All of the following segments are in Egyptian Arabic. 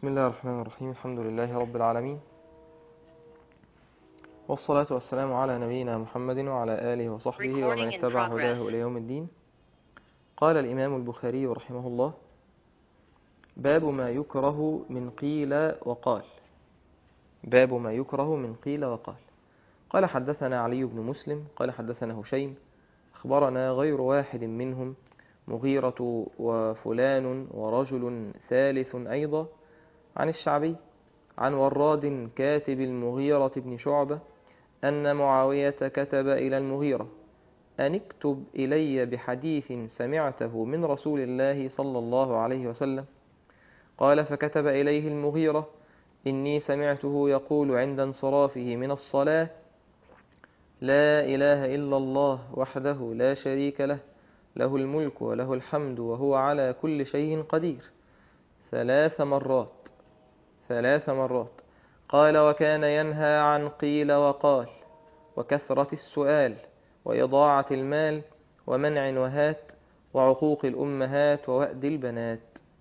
بسم الله الرحمن الرحيم الحمد لله رب العالمين والصلاة والسلام على نبينا محمد وعلى آله وصحبه ومن Recording in اتبع هداه progress. إلى يوم الدين قال الإمام البخاري رحمه الله باب ما يكره من قيل وقال باب ما يكره من قيل وقال قال حدثنا علي بن مسلم قال حدثنا هشيم أخبرنا غير واحد منهم مغيرة وفلان ورجل ثالث أيضا عن الشعبي عن وراد كاتب المغيرة بن شعبة أن معاوية كتب إلى المغيرة أن اكتب إلي بحديث سمعته من رسول الله صلى الله عليه وسلم قال فكتب إليه المغيرة إني سمعته يقول عند انصرافه من الصلاة لا إله إلا الله وحده لا شريك له له الملك وله الحمد وهو على كل شيء قدير ثلاث مرات ثلاث مرات قال وكان ينهى عن قيل وقال وكثرة السؤال وإضاعة المال ومنع وهات وعقوق الأمهات ووأد البنات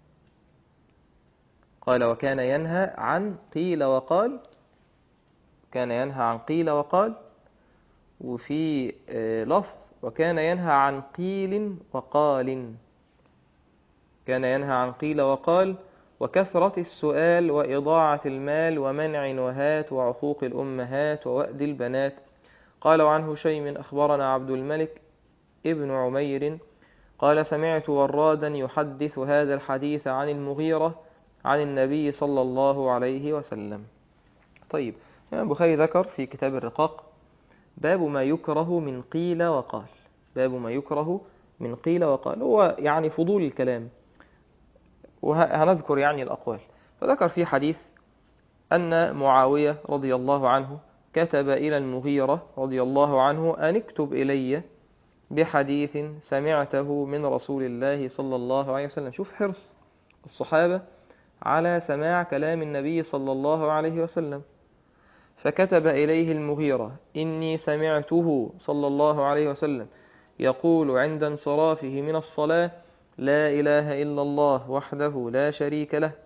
قال وكان ينهى عن قيل وقال كان ينهى عن قيل وقال وفي آه، لفظ وكان ينهى عن قيل وقال كان ينهى عن قيل وقال وكثرة السؤال وإضاعة المال ومنع وهات وعقوق الأمهات ووأد البنات قال عن هشيم أخبرنا عبد الملك ابن عمير قال سمعت ورادا يحدث هذا الحديث عن المغيرة عن النبي صلى الله عليه وسلم طيب الإمام البخاري ذكر في كتاب الرقاق باب ما يكره من قيل وقال باب ما يكره من قيل وقال هو يعني فضول الكلام وهنذكر يعني الأقوال فذكر في حديث أن معاوية رضي الله عنه كتب إلى المغيرة رضي الله عنه أن اكتب إلي بحديث سمعته من رسول الله صلى الله عليه وسلم شوف حرص الصحابة على سماع كلام النبي صلى الله عليه وسلم فكتب إليه المغيرة إني سمعته صلى الله عليه وسلم يقول عند انصرافه من الصلاة لا إله إلا الله وحده لا شريك له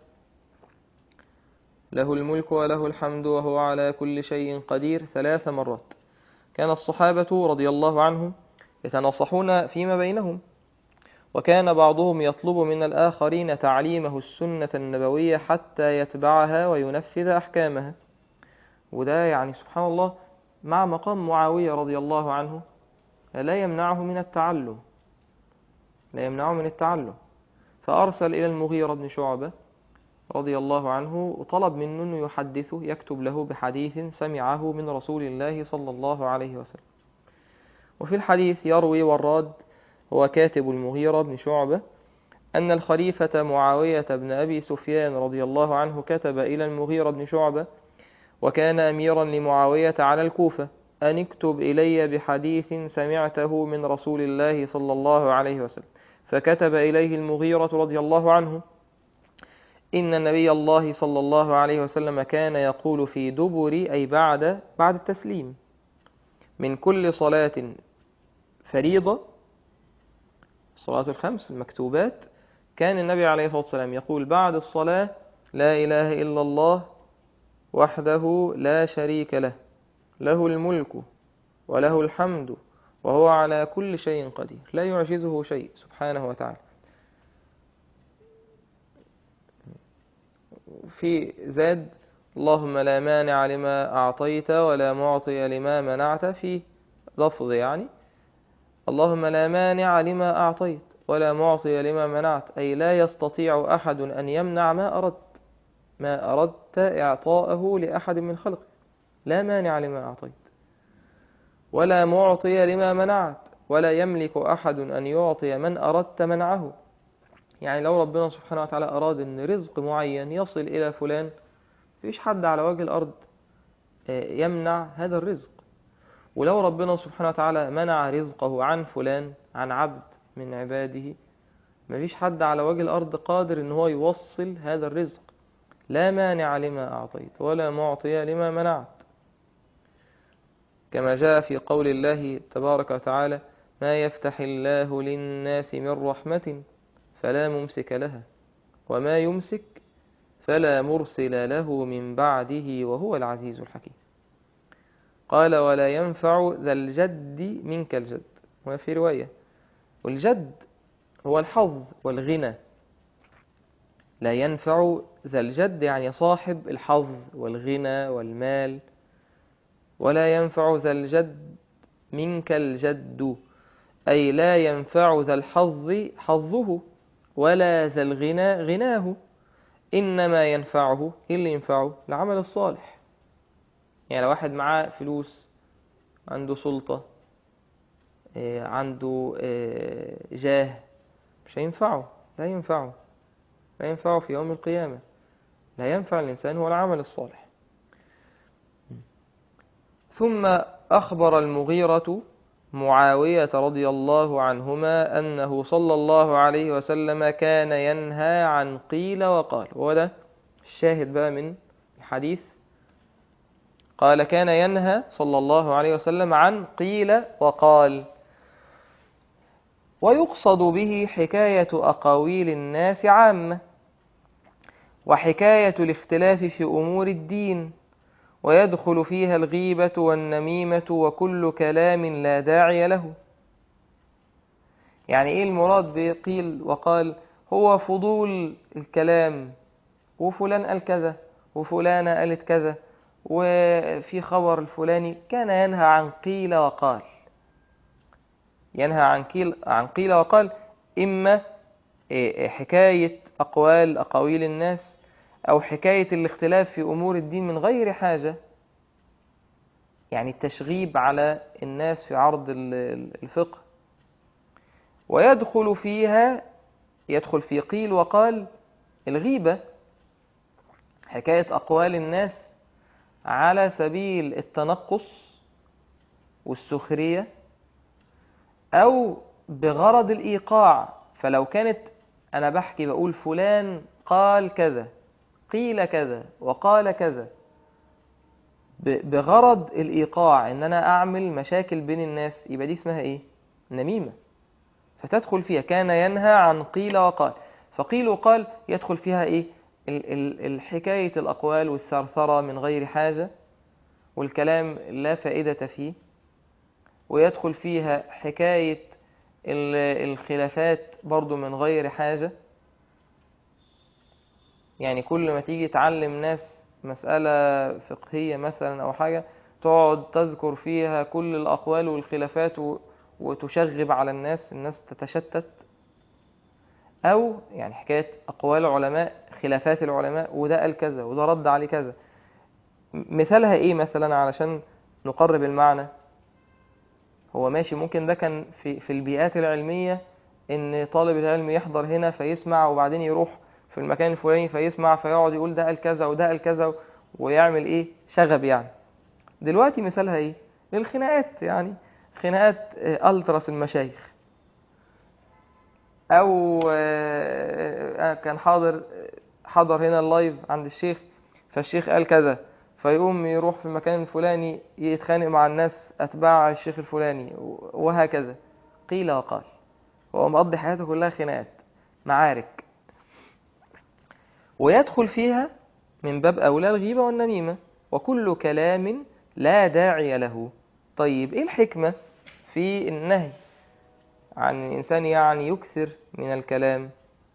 له الملك وله الحمد وهو على كل شيء قدير ثلاث مرات كان الصحابة رضي الله عنهم يتناصحون فيما بينهم وكان بعضهم يطلب من الآخرين تعليمه السنة النبوية حتى يتبعها وينفذ أحكامها وده يعني سبحان الله مع مقام معاوية رضي الله عنه لا يمنعه من التعلم لا يمنعه من التعلم فأرسل إلى المغيرة بن شعبة رضي الله عنه وطلب منه أنه يحدثه يكتب له بحديث سمعه من رسول الله صلى الله عليه وسلم وفي الحديث يروي وراد هو كاتب المغيرة بن شعبة أن الخليفة معاوية بن أبي سفيان رضي الله عنه كتب إلى المغيرة بن شعبة وكان أميرا لمعاوية على الكوفة أن اكتب إلي بحديث سمعته من رسول الله صلى الله عليه وسلم فكتب إليه المغيرة رضي الله عنه إن النبي الله صلى الله عليه وسلم كان يقول في دبر أي بعد بعد التسليم من كل صلاة فريضة الصلاة الخمس المكتوبات كان النبي عليه الصلاة والسلام يقول بعد الصلاة لا إله إلا الله وحده لا شريك له له الملك وله الحمد وهو على كل شيء قدير لا يعجزه شيء سبحانه وتعالى في زاد اللهم لا مانع لما أعطيت ولا معطي لما منعت في لفظ يعني اللهم لا مانع لما أعطيت ولا معطي لما منعت أي لا يستطيع أحد أن يمنع ما أردت ما أردت إعطاءه لأحد من خلقك لا مانع لما أعطيت ولا معطي لما منعت ولا يملك أحد أن يعطي من أردت منعه يعني لو ربنا سبحانه وتعالى أراد أن رزق معين يصل إلى فلان مفيش حد على وجه الأرض آه، يمنع هذا الرزق ولو ربنا سبحانه وتعالى منع رزقه عن فلان عن عبد من عباده مفيش حد على وجه الأرض قادر أن هو يوصل هذا الرزق لا مانع لما أعطيت ولا معطي لما منعت كما جاء في قول الله تبارك وتعالى ما يفتح الله للناس من رحمة فلا ممسك لها وما يمسك فلا مرسل له من بعده وهو العزيز الحكيم قال ولا ينفع ذا الجد منك الجد وفي رواية والجد هو الحظ والغنى لا ينفع ذا الجد يعني صاحب الحظ والغنى والمال ولا ينفع ذا الجد منك الجد أي لا ينفع ذا الحظ حظه ولا ذا الغنى غناه إنما ينفعه إيه اللي ينفعه العمل الصالح يعني لو واحد معاه فلوس عنده سلطة إيه، عنده إيه، جاه مش هينفعه لا ينفعه لا ينفعه في يوم القيامة لا ينفع الإنسان هو العمل الصالح ثم أخبر المغيرة معاوية رضي الله عنهما أنه صلى الله عليه وسلم كان ينهى عن قيل وقال وده الشاهد بقى من الحديث قال كان ينهى صلى الله عليه وسلم عن قيل وقال ويقصد به حكاية أقاويل الناس عامة وحكاية الاختلاف في أمور الدين ويدخل فيها الغيبة والنميمة وكل كلام لا داعي له يعني إيه المراد بقيل وقال هو فضول الكلام وفلان قال كذا وفلانة قالت كذا وفي خبر الفلاني كان ينهى عن قيل وقال ينهى عن قيل عن قيل وقال إما حكاية أقوال أقاويل الناس أو حكاية الاختلاف في أمور الدين من غير حاجة يعني التشغيب على الناس في عرض الفقه ويدخل فيها يدخل في قيل وقال الغيبة حكاية أقوال الناس على سبيل التنقص والسخرية أو بغرض الإيقاع فلو كانت أنا بحكي بقول فلان قال كذا قيل كذا وقال كذا بغرض الإيقاع إن أنا أعمل مشاكل بين الناس يبقى دي اسمها إيه؟ نميمة فتدخل فيها كان ينهى عن قيل وقال فقيل وقال يدخل فيها إيه؟ الحكاية الأقوال والثرثرة من غير حاجة والكلام لا فائدة فيه ويدخل فيها حكاية الخلافات برضو من غير حاجة يعني كل ما تيجي تعلم ناس مسألة فقهية مثلا أو حاجة تقعد تذكر فيها كل الأقوال والخلافات وتشغب على الناس الناس تتشتت أو يعني حكاية أقوال العلماء خلافات العلماء وده قال كذا وده رد عليه كذا مثالها إيه مثلا علشان نقرب المعنى هو ماشي ممكن ده كان في, في البيئات العلمية إن طالب العلم يحضر هنا فيسمع وبعدين يروح في المكان الفلاني فيسمع فيقعد يقول ده قال كذا وده قال كذا ويعمل ايه شغب يعني دلوقتي مثالها ايه للخناقات يعني خناقات التراس المشايخ او كان حاضر حضر هنا اللايف عند الشيخ فالشيخ قال كذا فيقوم يروح في المكان الفلاني يتخانق مع الناس اتباع الشيخ الفلاني وهكذا قيل وقال هو مقضي حياته كلها خناقات معارك ويدخل فيها من باب أولى الغيبة والنميمة وكل كلام لا داعي له طيب إيه الحكمة في النهي عن الإنسان يعني يكثر من الكلام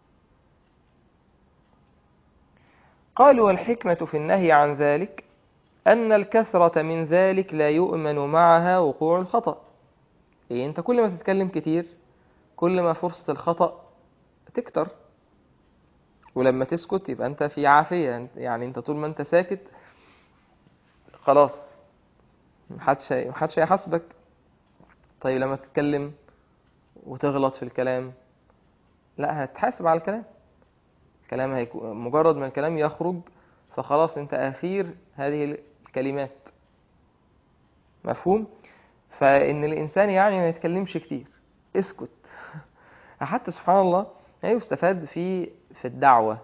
قالوا والحكمة في النهي عن ذلك أن الكثرة من ذلك لا يؤمن معها وقوع الخطأ إيه أنت كل ما تتكلم كتير كل ما فرصة الخطأ تكتر ولما تسكت يبقى انت في عافية يعني انت طول ما انت ساكت خلاص محدش محدش هيحاسبك طيب لما تتكلم وتغلط في الكلام لا هتحاسب على الكلام الكلام هيكون مجرد ما الكلام يخرج فخلاص انت اثير هذه الكلمات مفهوم فان الانسان يعني ما يتكلمش كتير اسكت حتى سبحان الله يستفاد في في الدعوة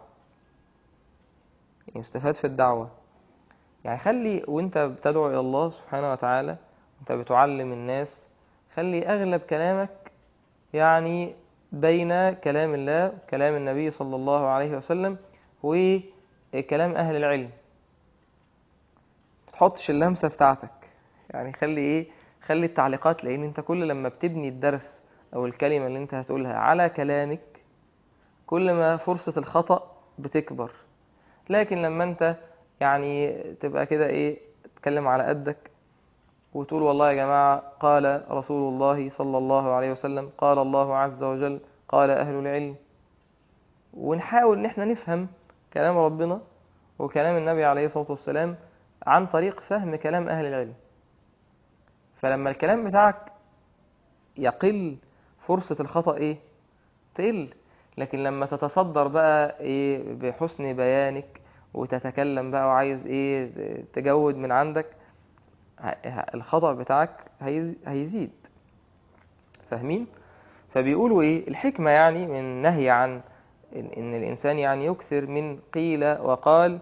يستفاد في الدعوة يعني خلي وانت بتدعو إلى الله سبحانه وتعالى وانت بتعلم الناس خلي أغلب كلامك يعني بين كلام الله كلام النبي صلى الله عليه وسلم كلام أهل العلم ما تحطش اللمسة بتاعتك يعني خلي إيه خلي التعليقات لأن أنت كل لما بتبني الدرس أو الكلمة اللي أنت هتقولها على كلامك كل ما فرصة الخطأ بتكبر لكن لما أنت يعني تبقى كده إيه تتكلم على قدك وتقول والله يا جماعة قال رسول الله صلى الله عليه وسلم قال الله عز وجل قال أهل العلم ونحاول إن احنا نفهم كلام ربنا وكلام النبي عليه الصلاة والسلام عن طريق فهم كلام أهل العلم فلما الكلام بتاعك يقل فرصة الخطأ إيه؟ تقل لكن لما تتصدر بقى إيه بحسن بيانك وتتكلم بقى وعايز إيه تجود من عندك الخطأ بتاعك هيزيد فاهمين؟ فبيقولوا إيه؟ الحكمة يعني من نهي عن إن الإنسان يعني يكثر من قيل وقال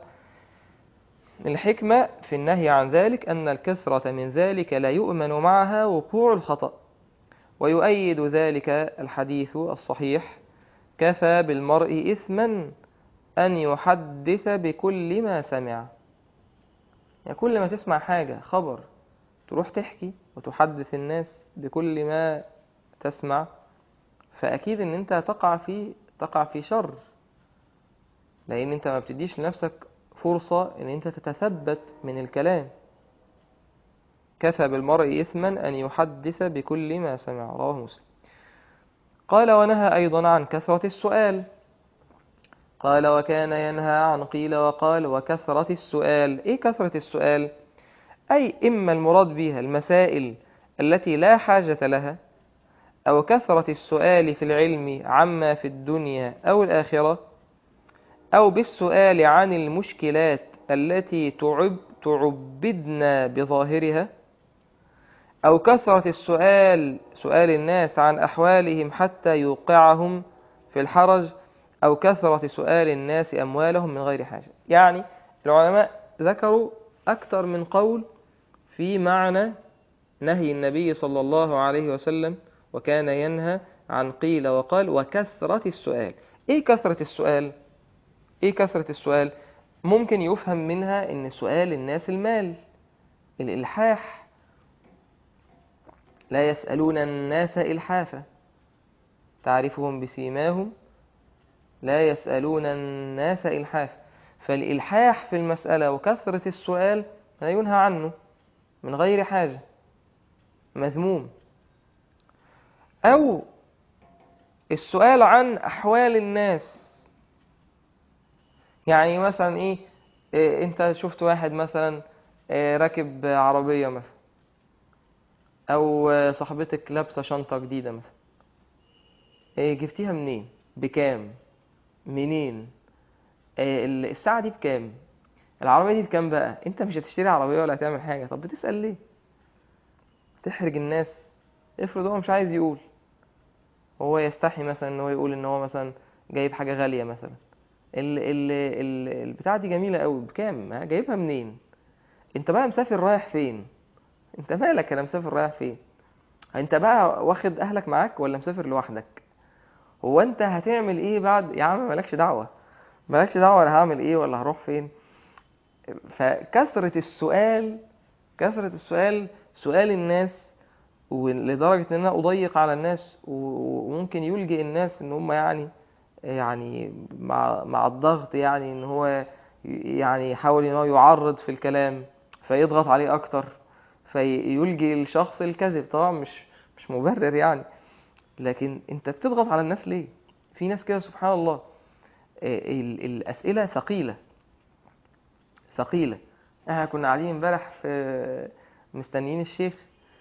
الحكمة في النهي عن ذلك أن الكثرة من ذلك لا يؤمن معها وقوع الخطأ ويؤيد ذلك الحديث الصحيح كفى بالمرء إثما أن يحدث بكل ما سمع يعني كل ما تسمع حاجة خبر تروح تحكي وتحدث الناس بكل ما تسمع فأكيد أن أنت تقع في تقع في شر لأن أنت ما بتديش لنفسك فرصة أن أنت تتثبت من الكلام كفى بالمرء إثما أن يحدث بكل ما سمع رواه مسلم قال ونهى أيضا عن كثرة السؤال قال وكان ينهى عن قيل وقال وكثرة السؤال إيه كثرة السؤال؟ أي إما المراد بها المسائل التي لا حاجة لها أو كثرة السؤال في العلم عما في الدنيا أو الآخرة أو بالسؤال عن المشكلات التي تعب تعبدنا بظاهرها أو كثرة السؤال سؤال الناس عن أحوالهم حتى يوقعهم في الحرج أو كثرة سؤال الناس أموالهم من غير حاجة يعني العلماء ذكروا أكثر من قول في معنى نهي النبي صلى الله عليه وسلم وكان ينهى عن قيل وقال وكثرة السؤال إيه كثرة السؤال؟ إيه كثرة السؤال؟ ممكن يفهم منها إن سؤال الناس المال الإلحاح لا يسألون الناس إلحافا تعرفهم بسيماهم لا يسألون الناس إلحافا فالإلحاح في المسألة وكثرة السؤال لا ينهى عنه من غير حاجة مذموم أو السؤال عن أحوال الناس يعني مثلا إيه, إيه أنت شفت واحد مثلا إيه راكب عربية مثلا أو صاحبتك لابسة شنطة جديدة مثلا إيه جبتيها منين بكام منين إيه الساعة دي بكام العربية دي بكام بقى انت مش هتشتري عربية ولا هتعمل حاجة طب بتسأل ليه تحرج الناس افرض هو مش عايز يقول هو يستحي مثلا ان هو يقول ان هو مثلا جايب حاجة غالية مثلا ال ال ال البتاعة دي جميلة قوي بكام جايبها منين انت بقى مسافر رايح فين انت مالك انا مسافر رايح فين انت بقى واخد اهلك معاك ولا مسافر لوحدك هو انت هتعمل ايه بعد يا عم مالكش دعوة مالكش دعوة انا هعمل ايه ولا هروح فين فكثرة السؤال كثرة السؤال سؤال الناس ولدرجة ان انا اضيق على الناس وممكن يلجئ الناس ان هم يعني يعني مع مع الضغط يعني ان هو يعني يحاول ان هو يعرض في الكلام فيضغط عليه اكتر فيلجئ الشخص الكذب طبعا مش مش مبرر يعني لكن انت بتضغط على الناس ليه في ناس كده سبحان الله الاسئله ثقيله ثقيله احنا كنا قاعدين امبارح في مستنيين الشيخ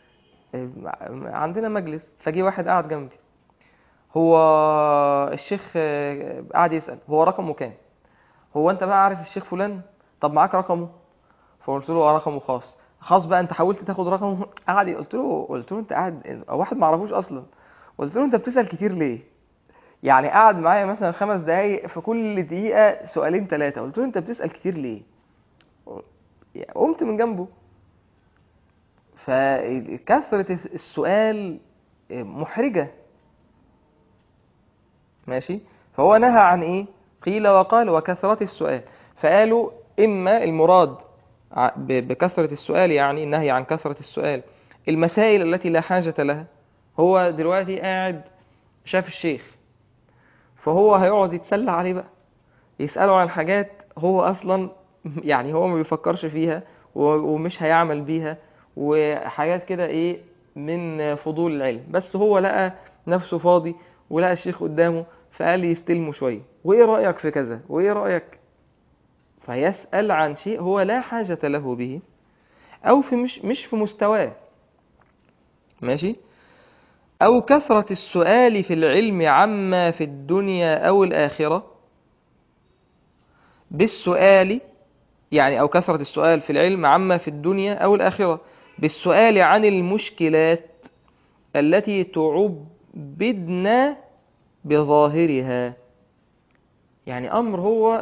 عندنا مجلس فجي واحد قاعد جنبي هو الشيخ قاعد يسأل هو رقمه كام هو انت بقى عارف الشيخ فلان طب معاك رقمه فقلت له اه رقمه خاص خلاص بقى انت حاولت تاخد رقمه قعد قلت له قلت له انت قاعد واحد ما اعرفوش اصلا قلت له انت بتسأل كتير ليه يعني قعد معايا مثلا خمس دقايق في كل دقيقة سؤالين ثلاثة قلت له انت بتسأل كتير ليه قمت من جنبه فكثرة السؤال محرجة ماشي فهو نهى عن ايه قيل وقال وكثرة السؤال فقالوا إما المراد ع- ب- بكثرة السؤال يعني النهي عن كثرة السؤال المسائل التي لا حاجة لها هو دلوقتي قاعد شاف الشيخ فهو هيقعد يتسلى عليه بقى يسأله عن حاجات هو أصلا يعني هو ما بيفكرش فيها و- ومش هيعمل بيها وحاجات كده إيه من فضول العلم بس هو لقى نفسه فاضي ولقى الشيخ قدامه فقال لي يستلمه شوية وإيه رأيك في كذا وإيه رأيك فيسأل عن شيء هو لا حاجة له به أو في مش مش في مستواه ماشي أو كثرة السؤال في العلم عما في الدنيا أو الآخرة بالسؤال يعني أو كثرة السؤال في العلم عما في الدنيا أو الآخرة بالسؤال عن المشكلات التي تعبدنا بظاهرها يعني أمر هو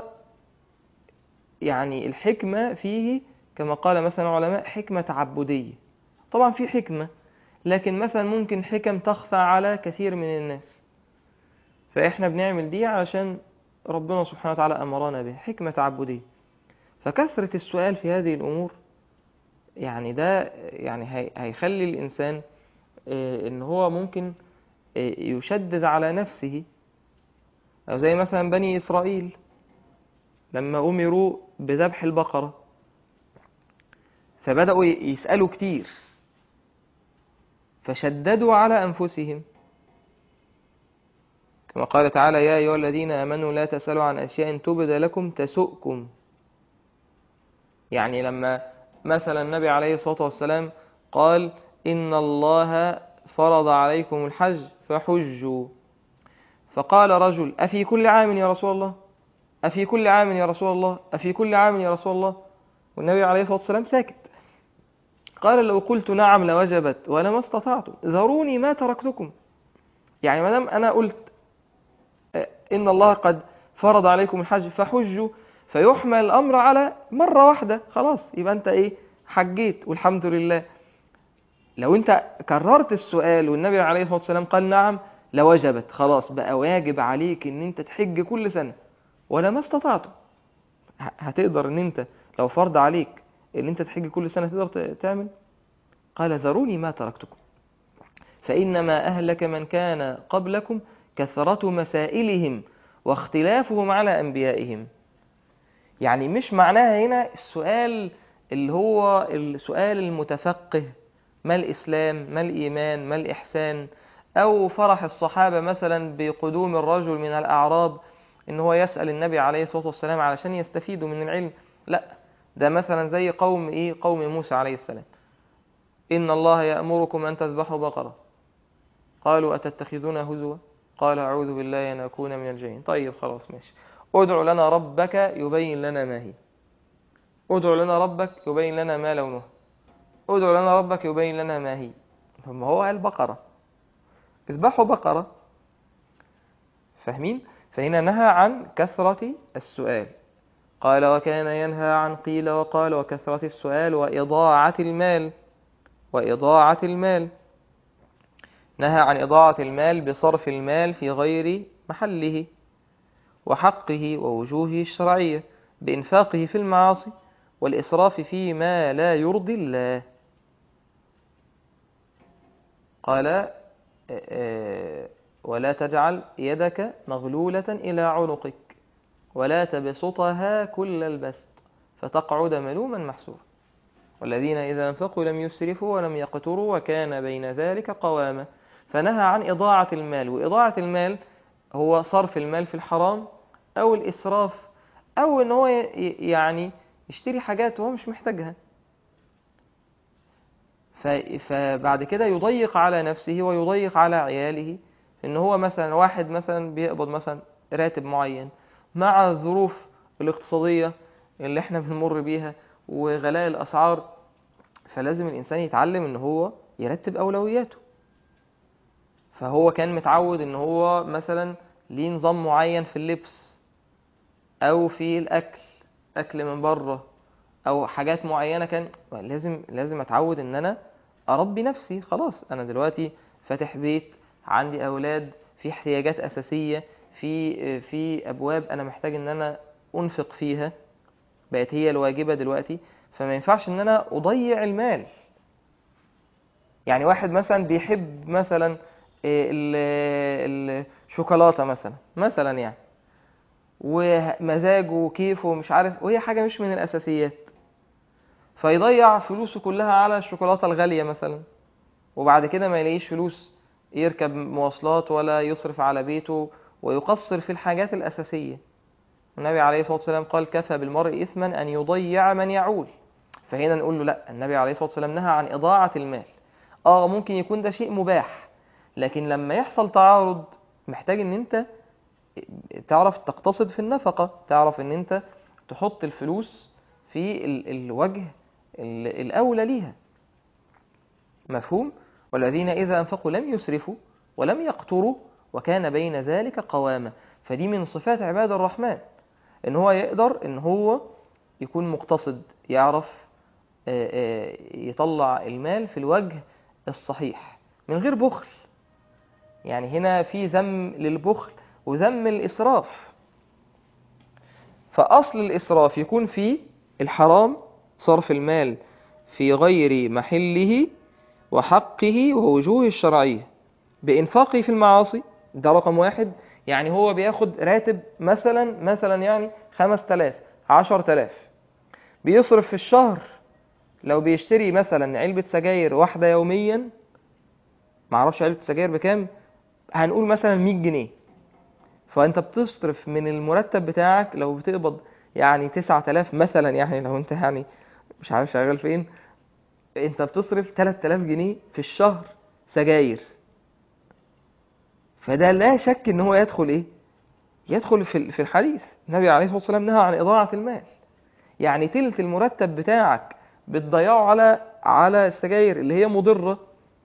يعني الحكمة فيه كما قال مثلا علماء حكمة تعبدية طبعا في حكمة لكن مثلا ممكن حكم تخفى على كثير من الناس فإحنا بنعمل دي علشان ربنا سبحانه وتعالى أمرنا بها حكمة تعبدية فكثرة السؤال في هذه الأمور يعني ده يعني هي- هيخلي الإنسان آه، إن هو ممكن آه، يشدد على نفسه أو زي مثلا بني إسرائيل لما أمروا بذبح البقرة فبدأوا ي- يسألوا كتير فشددوا على أنفسهم كما قال تعالى يا أيها الذين آمنوا لا تسألوا عن أشياء تبد لكم تسؤكم يعني لما مثلا النبي عليه الصلاة والسلام قال إن الله فرض عليكم الحج فحجوا فقال رجل أفي كل عام يا رسول الله أفي كل عام يا رسول الله أفي كل عام يا رسول الله والنبي عليه الصلاة والسلام ساكت قال لو قلت نعم لوجبت وأنا ما استطعت ذروني ما تركتكم يعني ما دام أنا قلت آه، إن الله قد فرض عليكم الحج فحجوا فيحمل الأمر على مرة واحدة خلاص يبقى أنت إيه حجيت والحمد لله لو أنت كررت السؤال والنبي عليه الصلاة والسلام قال نعم لوجبت خلاص بقى واجب عليك إن أنت تحج كل سنة ولا ما استطعته ه- هتقدر إن أنت لو فرض عليك إن أنت تحج كل سنة تقدر ت- تعمل قال ذروني ما تركتكم فإنما أهلك من كان قبلكم كثرة مسائلهم واختلافهم على أنبيائهم يعني مش معناها هنا السؤال اللي هو السؤال المتفقه ما الإسلام ما الإيمان ما الإحسان أو فرح الصحابة مثلا بقدوم الرجل من الأعراب إن هو يسأل النبي عليه الصلاة والسلام علشان يستفيدوا من العلم لا ده مثلا زي قوم إيه قوم موسى عليه السلام إن الله يأمركم أن تذبحوا بقرة قالوا أتتخذون هزوا قال أعوذ بالله أن أكون من الجاهلين طيب خلاص ماشي ادع لنا ربك يبين لنا ما هي ادع لنا ربك يبين لنا ما لونها ادع لنا ربك يبين لنا ما هي ثم هو قال بقرة اذبحوا بقرة فاهمين فهنا نهى عن كثرة السؤال قال وكان ينهى عن قيل وقال وكثرة السؤال وإضاعة المال وإضاعة المال نهى عن إضاعة المال بصرف المال في غير محله وحقه ووجوهه الشرعية بإنفاقه في المعاصي والإسراف فيما لا يرضي الله قال آه، آه، ولا تجعل يدك مغلولة إلى عنقك ولا تبسطها كل البسط فتقعد ملوما محسورا والذين إذا أنفقوا لم يسرفوا ولم يقتروا وكان بين ذلك قواما فنهى عن إضاعة المال وإضاعة المال هو صرف المال في الحرام أو الإسراف أو إن هو ي- يعني يشتري حاجات وهو مش محتاجها ف- فبعد كده يضيق على نفسه ويضيق على عياله إن هو مثلا واحد مثلا بيقبض مثلا راتب معين مع الظروف الاقتصادية اللي احنا بنمر بيها وغلاء الأسعار فلازم الإنسان يتعلم إن هو يرتب أولوياته فهو كان متعود إن هو مثلا ليه نظام معين في اللبس أو في الأكل أكل من بره أو حاجات معينة كان لازم لازم أتعود إن أنا أربي نفسي خلاص أنا دلوقتي فاتح بيت عندي أولاد في احتياجات أساسية في في أبواب أنا محتاج إن أنا أنفق فيها بقت هي الواجبة دلوقتي فما ينفعش ان انا اضيع المال يعني واحد مثلا بيحب مثلا إيه ال- الشوكولاتة مثلا مثلا يعني ومزاجه وكيفه ومش عارف وهي حاجة مش من الأساسيات فيضيع فلوسه كلها على الشوكولاتة الغالية مثلا وبعد كده ما يلاقيش فلوس يركب مواصلات ولا يصرف على بيته ويقصر في الحاجات الأساسية النبي عليه الصلاة والسلام قال كفى بالمرء إثما أن يضيع من يعول فهنا نقول له لا النبي عليه الصلاة والسلام نهى عن إضاعة المال آه ممكن يكون ده شيء مباح لكن لما يحصل تعارض محتاج ان انت تعرف تقتصد في النفقة تعرف ان انت تحط الفلوس في ال- الوجه ال- الأولى ليها مفهوم والذين إذا أنفقوا لم يسرفوا ولم يقتروا وكان بين ذلك قواما فدي من صفات عباد الرحمن ان هو يقدر ان هو يكون مقتصد يعرف آه، آه، يطلع المال في الوجه الصحيح من غير بخل يعني هنا في ذم للبخل وذم الإسراف فأصل الإسراف يكون في الحرام صرف المال في غير محله وحقه ووجوه الشرعية بإنفاقه في المعاصي ده رقم واحد يعني هو بياخد راتب مثلا مثلا يعني خمس تلاف عشر تلاف بيصرف في الشهر لو بيشتري مثلا علبة سجاير واحدة يوميا معرفش علبة سجاير بكام هنقول مثلا 100 جنيه فانت بتصرف من المرتب بتاعك لو بتقبض يعني 9000 مثلا يعني لو انت يعني مش عارف شغال فين انت بتصرف 3000 جنيه في الشهر سجاير فده لا شك ان هو يدخل ايه يدخل في في الحديث النبي عليه الصلاه والسلام نهى عن اضاعه المال يعني تلت المرتب بتاعك بتضيعه على على السجاير اللي هي مضره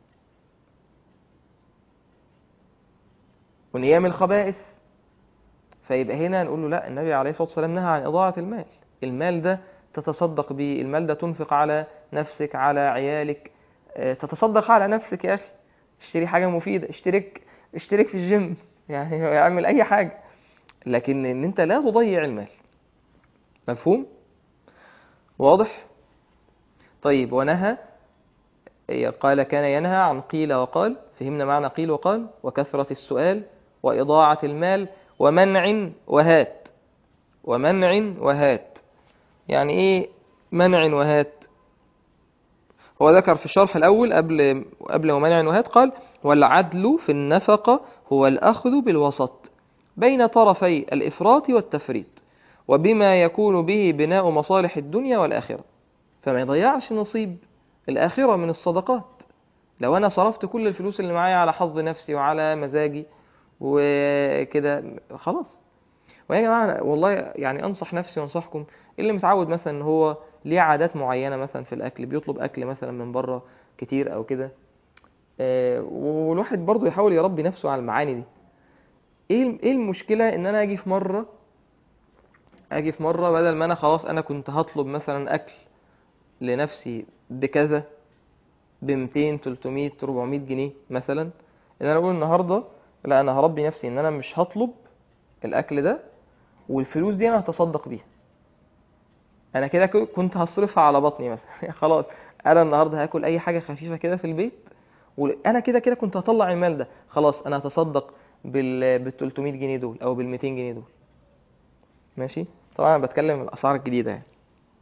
ونيام الخبائث فيبقى هنا نقول له لا النبي عليه الصلاه والسلام نهى عن اضاعه المال المال ده تتصدق بيه المال ده تنفق على نفسك على عيالك آه، تتصدق على نفسك يا اخي اشتري حاجه مفيده اشترك اشترك في الجيم يعني اعمل اي حاجه لكن ان انت لا تضيع المال مفهوم واضح طيب ونهى قال كان ينهى عن قيل وقال فهمنا معنى قيل وقال وكثرة السؤال وإضاعة المال ومنع وهات ومنع وهات يعني إيه منع وهات هو ذكر في الشرح الأول قبل قبل ومنع وهات قال والعدل في النفقة هو الأخذ بالوسط بين طرفي الإفراط والتفريط وبما يكون به بناء مصالح الدنيا والآخرة فما يضيعش نصيب الآخرة من الصدقات لو أنا صرفت كل الفلوس اللي معايا على حظ نفسي وعلى مزاجي وكده خلاص ويا جماعة والله يعني أنصح نفسي وأنصحكم اللي متعود مثلا إن هو ليه عادات معينة مثلا في الأكل بيطلب أكل مثلا من بره كتير أو كده آه، والواحد برضه يحاول يربي نفسه على المعاني دي ايه ايه المشكلة ان انا اجي في مرة اجي في مرة بدل ما انا خلاص انا كنت هطلب مثلا اكل لنفسي بكذا ب 200 300 400 جنيه مثلا ان انا اقول النهارده لا انا هربي نفسي ان انا مش هطلب الاكل ده والفلوس دي انا هتصدق بيها انا كده ك- كنت هصرفها على بطني مثلا خلاص انا النهارده هاكل اي حاجه خفيفه كده في البيت وانا كده كده كنت هطلع المال ده خلاص انا هتصدق بال بال 300 جنيه دول او بال 200 جنيه دول ماشي طبعا انا بتكلم الاسعار الجديده يعني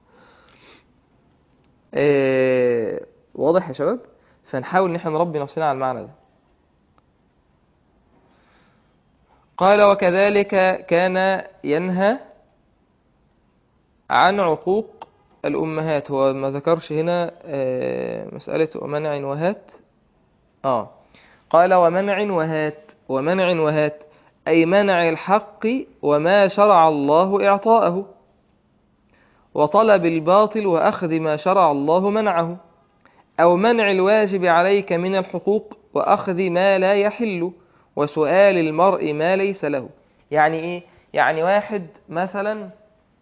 إيه واضح يا شباب فنحاول ان احنا نربي نفسنا على المعنى ده قال وكذلك كان ينهى عن عقوق الأمهات هو ما ذكرش هنا آه، مسألة ومنع وهات آه قال ومنع وهات ومنع وهات أي منع الحق وما شرع الله إعطاءه وطلب الباطل وأخذ ما شرع الله منعه أو منع الواجب عليك من الحقوق وأخذ ما لا يحل وسؤال المرء ما ليس له يعني إيه؟ يعني واحد مثلا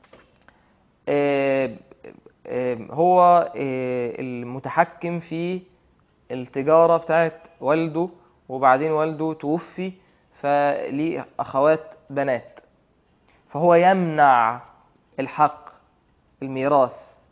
آه، آه، هو آه، المتحكم في التجارة بتاعت والده وبعدين والده توفي فليه أخوات بنات فهو يمنع الحق الميراث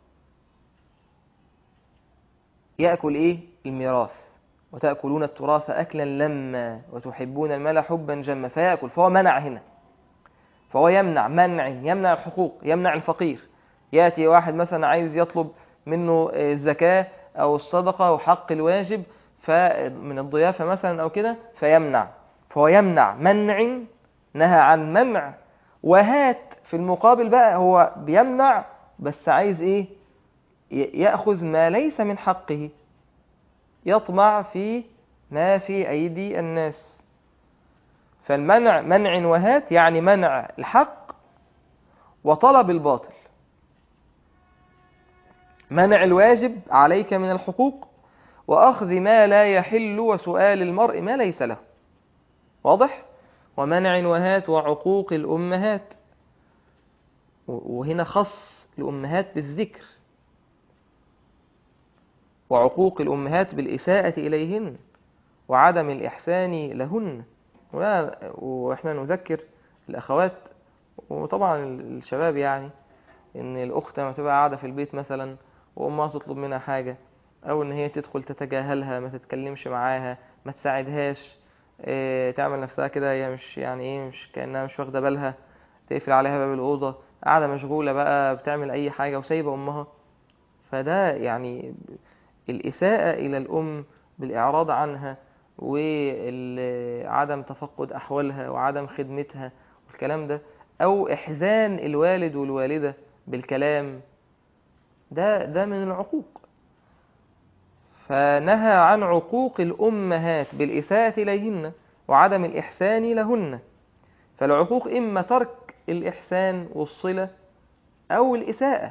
يأكل إيه الميراث وتأكلون التراث أكلا لما وتحبون المال حبا جما فيأكل فهو منع هنا فهو يمنع منع يمنع الحقوق يمنع الفقير يأتي واحد مثلا عايز يطلب منه الزكاة أو الصدقة أو حق الواجب من الضيافة مثلا أو كده فيمنع فهو يمنع منع نهى عن منع وهات في المقابل بقى هو بيمنع بس عايز ايه يأخذ ما ليس من حقه يطمع في ما في أيدي الناس فالمنع منع وهات يعني منع الحق وطلب الباطل منع الواجب عليك من الحقوق وأخذ ما لا يحل وسؤال المرء ما ليس له واضح؟ ومنع وهات وعقوق الأمهات وهنا خص الأمهات بالذكر وعقوق الأمهات بالإساءة إليهن وعدم الإحسان لهن وإحنا نذكر الأخوات وطبعا الشباب يعني إن الأخت لما تبقى قاعدة في البيت مثلا وأمها تطلب منها حاجة أو إن هي تدخل تتجاهلها ما تتكلمش معاها ما تساعدهاش إيه تعمل نفسها كده هي مش يعني إيه مش كأنها مش واخدة بالها تقفل عليها باب الأوضة قاعدة مشغولة بقى بتعمل أي حاجة وسايبة أمها فده يعني الإساءة إلى الأم بالإعراض عنها وعدم تفقد أحوالها وعدم خدمتها والكلام ده أو إحزان الوالد والوالدة بالكلام ده ده من العقوق فنهى عن عقوق الأمهات بالإساءة إليهن وعدم الإحسان لهن فالعقوق إما ترك الإحسان والصلة أو الإساءة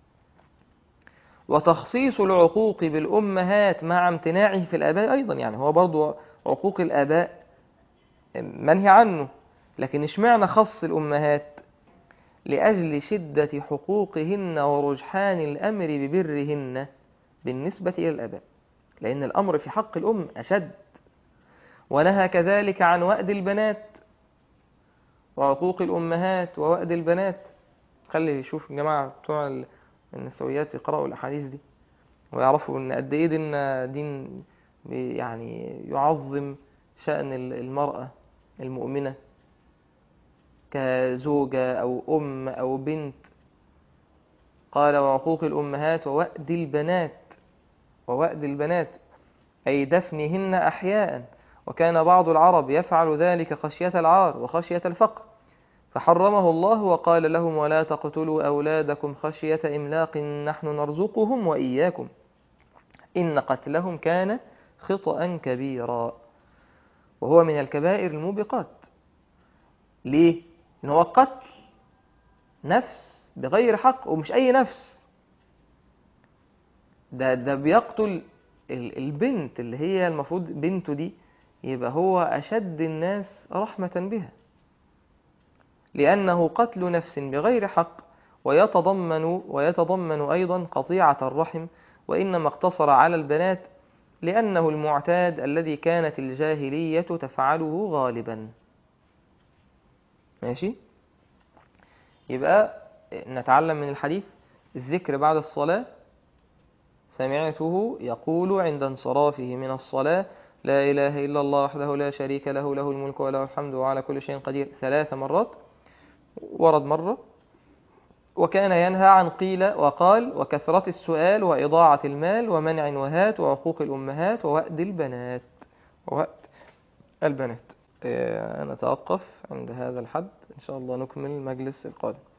وتخصيص العقوق بالأمهات مع امتناعه في الآباء أيضا يعني هو برضو عقوق الآباء منهي عنه لكن اشمعنى خص الأمهات لأجل شدة حقوقهن ورجحان الأمر ببرهن بالنسبة إلى الآباء لأن الأمر في حق الأم أشد ونهى كذلك عن وأد البنات وعقوق الأمهات ووأد البنات خلي يشوف الجماعة بتوع النسويات يقرأوا الأحاديث دي ويعرفوا إن قد إيه ديننا دين يعني يعظم شأن المرأة المؤمنة كزوجة أو أم أو بنت قال وعقوق الأمهات ووأد البنات ووأد البنات أي دفنهن أحياء وكان بعض العرب يفعل ذلك خشية العار وخشية الفقر فحرمه الله وقال لهم ولا تقتلوا أولادكم خشية إملاق نحن نرزقهم وإياكم إن قتلهم كان خطأ كبيرا وهو من الكبائر الموبقات ليه؟ إن هو قتل نفس بغير حق ومش أي نفس ده ده بيقتل البنت اللي هي المفروض بنته دي يبقى هو أشد الناس رحمة بها لأنه قتل نفس بغير حق ويتضمن ويتضمن أيضا قطيعة الرحم وإنما اقتصر على البنات لأنه المعتاد الذي كانت الجاهلية تفعله غالبا ماشي يبقى نتعلم من الحديث الذكر بعد الصلاة سمعته يقول عند انصرافه من الصلاة لا إله إلا الله وحده لا شريك له له الملك وله الحمد وعلى كل شيء قدير ثلاث مرات ورد مرة وكان ينهى عن قيل وقال وكثرة السؤال وإضاعة المال ومنع وهات وعقوق الأمهات ووأد البنات ووأد البنات نتوقف عند هذا الحد إن شاء الله نكمل المجلس القادم